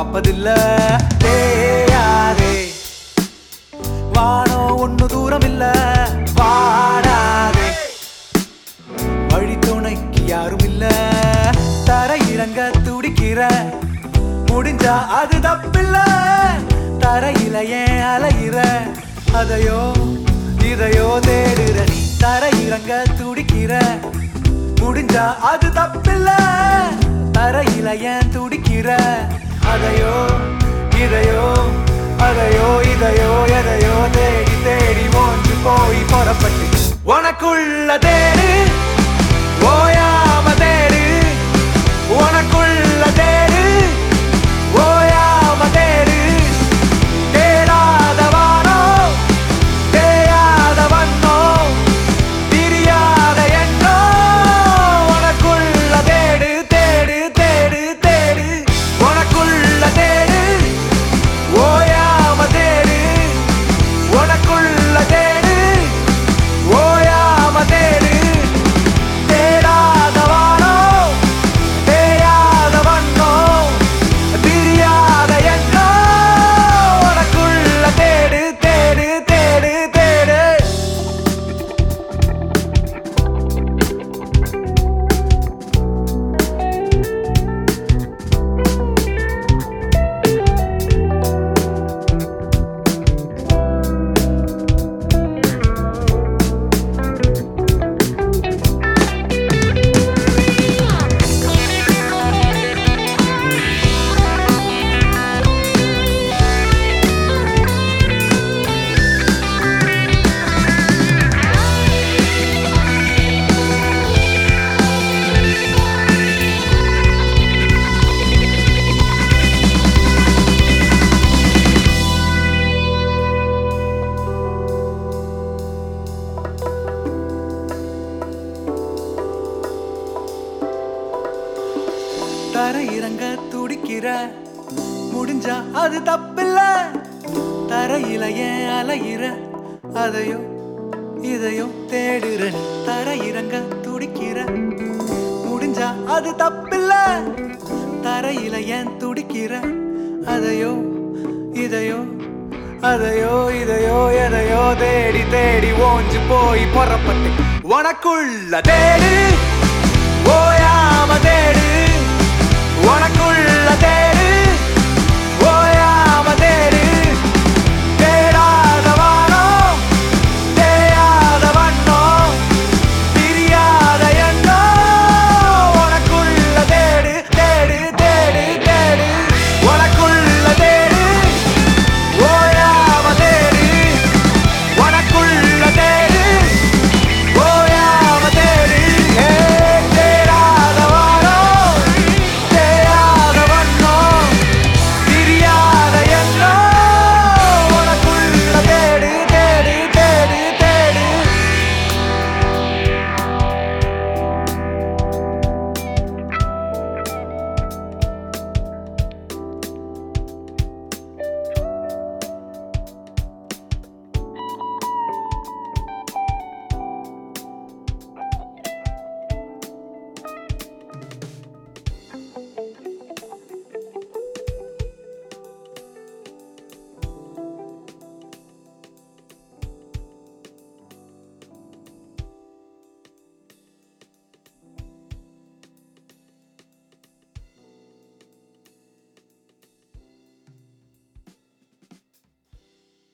பார்ப்பதில்ல தேயாதே வானோ ஒண்ணு தூரம் இல்ல வாடாதே வழி துணைக்கு யாரும் இல்ல தர இறங்க துடிக்கிற முடிஞ்சா அது தப்பில்ல தரையில ஏன் அலையிற அதையோ இதையோ தேடுற நீ தர இறங்க துடிக்கிற முடிஞ்சா அது தப்பில்ல தரையில ஏன் துடிக்கிற அதையோ இதையோ அதையோ இதையோ எதையோ தேடி தேடி ஓஞ்சு போய் புறப்பட்டு உனக்குள்ள தேடு ஓயாம தேடு உனக்குள்ள தேடு ஓயாம தேடு தேடாத வானோ தேயாத வண்ணோ பிரியாத எண்ணோ உனக்குள்ள தேடு தேடு தேடு தேடு உனக்குள்ள தேடு ஓயாம தேடு உனக்குள்ள தேடு ஓயாம தேடு தேடாத வானோ தேயாத வண்ணோ பிரியாத எண்ணோ உனக்குள்ள தேடு தேடு தேடு தேடு தர இறங்க துடிக்கிற முடிஞ்சா அது தப்பில்ல தரையில ஏன் அலையிற அதையோ இதையோ தேடுற நீ தர இறங்க துடிக்கிற முடிஞ்சா அது தப்பில்ல தரையில ஏன் துடிக்கிற அதையோ இதையோ அதையோ இதையோ எதையோ தேடி தேடி ஓஞ்சு போய் புறப்பட்டு உனக்குள்ள தேடு ஓயாம தேடு